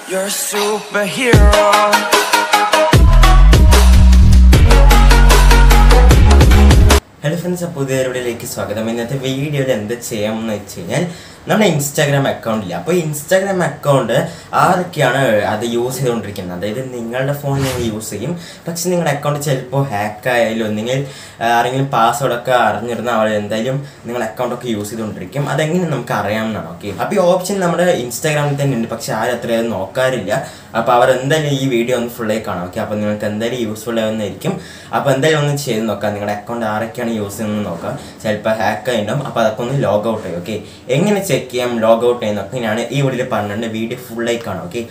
You're a superhero. Hello friends അപ്പോൾ പുതിയവരുടെയിലേക്ക് സ്വാഗതം ഇന്നത്തെ വീഡിയോയിൽ എന്ത് ചെയ്യാമെന്ന് വെച്ച് കഴിഞ്ഞാൽ നമ്മുടെ ഇൻസ്റ്റാഗ്രാം അക്കൗണ്ടില്ല അപ്പോൾ ഇൻസ്റ്റാഗ്രാം അക്കൗണ്ട് ആരൊക്കെയാണ് അത് യൂസ് ചെയ്തുകൊണ്ടിരിക്കുന്നത് അതായത് നിങ്ങളുടെ ഫോൺ നിങ്ങൾ യൂസ് ചെയ്യും പക്ഷെ നിങ്ങളുടെ അക്കൗണ്ട് ചിലപ്പോൾ ഹാക്ക് ആയാലും ഒന്നെങ്കിൽ ആ, ആരെങ്കിലും പാസ്വേഡൊക്കെ അറിഞ്ഞിരുന്ന അവർ എന്തായാലും നിങ്ങളുടെ അക്കൗണ്ടൊക്കെ യൂസ് ചെയ്തുകൊണ്ടിരിക്കും അതെങ്ങനെ നമുക്ക് അറിയാവുന്നതാണ് ഓക്കെ അപ്പോൾ ഈ ഓപ്ഷൻ നമ്മുടെ ഇൻസ്റ്റാഗ്രാമിൽ തന്നെ ഉണ്ട് പക്ഷെ ആരും അത്രയും നോക്കാറില്ല അപ്പോൾ അവർ എന്തായാലും ഈ വീഡിയോ ഒന്ന് ഫുള്ളായി കാണാം ഓക്കെ അപ്പോൾ നിങ്ങൾക്ക് എന്തായാലും യൂസ്ഫുൾ ആവുന്നതായിരിക്കും അപ്പോൾ എന്തായാലും ഒന്ന് ചെയ്ത് നോക്കാം നിങ്ങളുടെ അക്കൗണ്ട് ആരൊക്കെയാണ് യൂസ് ചെയ്യുന്നത് നോക്കാം ചിലപ്പോൾ ഹാക്ക് ആയിട്ടുണ്ടാവും അപ്പോൾ അതൊക്കെ ഒന്ന് ലോഗ് ഔട്ട് ചെയ്യും ഓക്കെ എങ്ങനെ ചെക്ക് ചെയ്യാം ലോഗ് ഔട്ട് ചെയ്യുന്നൊക്കെ ഞാൻ ഈ വീഡിയോയിൽ പറഞ്ഞിട്ടുണ്ട് വീഡിയോ ഫുള്ളായി കാണാം ഓക്കെ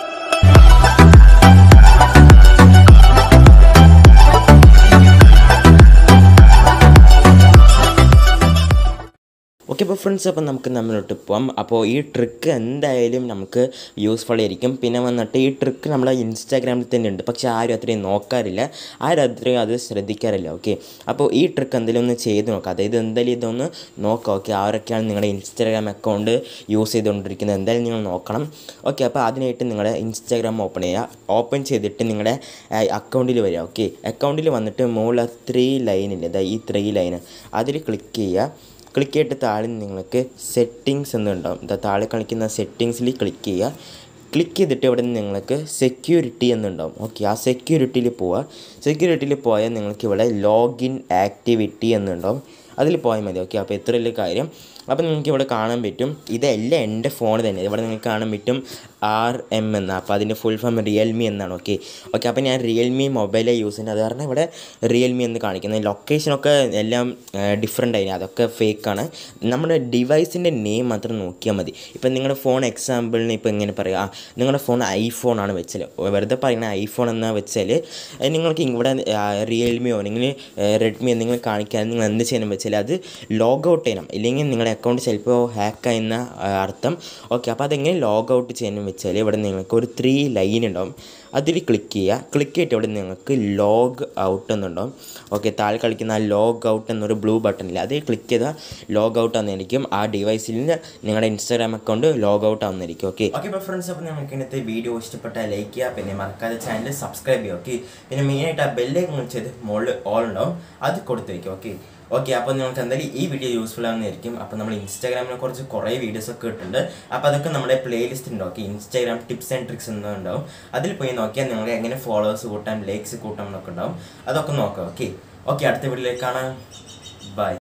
ഓക്കെ അപ്പോൾ ഫ്രണ്ട്സ് അപ്പോൾ നമുക്ക് നമ്മളിലോട്ട് പോവാം അപ്പോൾ ഈ ട്രിക്ക് എന്തായാലും നമുക്ക് യൂസ്ഫുൾ ആയിരിക്കും പിന്നെ വന്നിട്ട് ഈ ട്രിക്ക് നമ്മളെ ഇൻസ്റ്റാഗ്രാമിൽ തന്നെ ഉണ്ട് പക്ഷേ ആരും അത്രയും നോക്കാറില്ല ആരും അത്രയും അത് ശ്രദ്ധിക്കാറില്ല ഓക്കെ അപ്പോൾ ഈ ട്രിക്ക് എന്തെങ്കിലും ഒന്ന് ചെയ്ത് നോക്കാം അതായത് എന്തായാലും ഇതൊന്ന് നോക്കാം ഓക്കെ ആരൊക്കെയാണ് നിങ്ങളുടെ ഇൻസ്റ്റാഗ്രാം അക്കൗണ്ട് യൂസ് ചെയ്തുകൊണ്ടിരിക്കുന്നത് എന്തായാലും നിങ്ങൾ നോക്കണം ഓക്കെ അപ്പോൾ അതിനായിട്ട് നിങ്ങളുടെ ഇൻസ്റ്റാഗ്രാം ഓപ്പൺ ചെയ്യുക ഓപ്പൺ ചെയ്തിട്ട് നിങ്ങളുടെ അക്കൗണ്ടിൽ വരിക ഓക്കെ അക്കൗണ്ടിൽ വന്നിട്ട് മുകളിൽ ത്രീ ലൈനില്ലേ ഇതാ ഈ ത്രീ ലൈന് അതിൽ ക്ലിക്ക് ചെയ്യുക ക്ലിക്ക് ചെയ്തിട്ട് താഴെ നിങ്ങൾക്ക് സെറ്റിങ്സ് എന്നുണ്ടാവും ഇതാ താഴെ കളിക്കുന്ന സെറ്റിങ്സിൽ ക്ലിക്ക് ചെയ്യുക ക്ലിക്ക് ചെയ്തിട്ട് ഇവിടെ നിങ്ങൾക്ക് സെക്യൂരിറ്റി എന്നുണ്ടാവും ഓക്കെ ആ സെക്യൂരിറ്റിയിൽ പോവുക സെക്യൂരിറ്റിയിൽ പോയാൽ നിങ്ങൾക്ക് ഇവിടെ ലോഗിൻ ആക്ടിവിറ്റി എന്നുണ്ടാവും അതിൽ പോയാൽ മതി ഓക്കെ അപ്പോൾ ഇത്ര വലിയ കാര്യം അപ്പോൾ നിങ്ങൾക്ക് ഇവിടെ കാണാൻ പറ്റും ഇതെല്ലാം എൻ്റെ ഫോൺ തന്നെ ഇവിടെ നിങ്ങൾക്ക് കാണാൻ പറ്റും ആർ എം എന്ന അപ്പോൾ അതിൻ്റെ ഫുൾ ഫോം റിയൽമി എന്നാണ് ഓക്കെ ഓക്കെ അപ്പോൾ ഞാൻ റിയൽമി മൊബൈലേ യൂസ് ചെയ്യുന്നത് അത് കാരണം ഇവിടെ റിയൽമി എന്ന് കാണിക്കുന്നത് ലൊക്കേഷനൊക്കെ എല്ലാം ഡിഫറെൻ്റ് ആയി അതൊക്കെ ഫേക്കാണ് നമ്മുടെ ഡിവൈസിൻ്റെ നെയിം മാത്രം നോക്കിയാൽ മതി ഇപ്പം നിങ്ങളുടെ ഫോൺ എക്സാമ്പിളിന് ഇപ്പോൾ എങ്ങനെ പറയുക ആ, നിങ്ങളുടെ ഫോൺ ഐഫോൺ ആണ് വെച്ചാൽ വെറുതെ പറയുന്ന ഐഫോൺ എന്നാ വെച്ചാൽ ഏഹ്, നിങ്ങൾക്ക് ഇവിടെ റിയൽമിയോ അല്ലെങ്കിൽ റെഡ്മി എന്തെങ്കിലും കാണിക്കാൻ നിങ്ങൾ എന്ത് ചെയ്യണം വെച്ചാൽ അത് ലോഗ് ഔട്ട് ചെയ്യണം ഇല്ലെങ്കിൽ നിങ്ങളുടെ അക്കൗണ്ട് ചിലപ്പോൾ ഹാക്ക് ആയെന്ന ആ, അർത്ഥം ഓക്കെ അപ്പോൾ അതെങ്ങനെ ലോഗ് ഔട്ട് ചെയ്യണം വെച്ചാൽ ഇവിടെ നിങ്ങൾക്ക് ഒരു ത്രീ ലൈൻ ഉണ്ടാവും അതിൽ ക്ലിക്ക് ചെയ്യുക ക്ലിക്ക് ചെയ്തിട്ട് ഇവിടെ നിങ്ങൾക്ക് ലോഗ് ഔട്ട് എന്നുണ്ടാവും ഓക്കെ താഴെ കളിക്കുന്ന ആ ലോഗ് ഔട്ട് എന്നൊരു ബ്ലൂ ബട്ടണില്ല അതിൽ ക്ലിക്ക് ചെയ്താൽ ലോഗ് ഔട്ട് ആവുന്നതായിരിക്കും ആ ഡിവൈസിൽ നിന്ന് നിങ്ങളുടെ ഇൻസ്റ്റാഗ്രാം അക്കൗണ്ട് ലോഗ് ഔട്ട് ആവുന്നതായിരിക്കും ഓക്കെ ഓക്കെ ഇപ്പോൾ ഫ്രണ്ട്സ് അപ്പോൾ നിങ്ങൾക്ക് ഇന്നത്തെ വീഡിയോ ഇഷ്ടപ്പെട്ടാൽ ലൈക്ക് ചെയ്യുക പിന്നെ മറക്കാതെ ചാനൽ സബ്സ്ക്രൈബ് ചെയ്യുക ഓക്കെ പിന്നെ മെയിനായിട്ട് ആ ബെല്ലേക്ക് വിളിച്ചത് മുകളിൽ ഓൾ ഉണ്ടാവും അത് കൊടുത്തു വയ്ക്കും ഓക്കെ ഓക്കെ അപ്പോൾ നിങ്ങൾക്ക് എന്തായാലും ഈ വീഡിയോ യൂസ്ഫുൾ ആവുന്നതായിരിക്കും അപ്പോൾ നമ്മൾ ഇൻസ്റ്റാഗ്രാമിനെ കുറിച്ച് കുറേ വീഡിയോസ് ഒക്കെ ഇട്ടിട്ടുണ്ട് അപ്പോൾ അതൊക്കെ നമ്മുടെ പ്ലേലിസ്റ്റ് ഉണ്ട് okay Instagram tips and tricks എന്ന് ഉണ്ടാവും അതിൽ പോയി നോക്കിയാൽ നിങ്ങൾക്ക് എങ്ങനെ ഫോളോവേഴ്സ് കൂട്ടാം ലൈക്സ് കൂട്ടാം എന്നൊക്കെ ഉണ്ടാവും അതൊക്കെ നോക്കാം ഓക്കെ ഓക്കെ അടുത്ത വീഡിയോയിലേക്ക് കാണാം ബൈ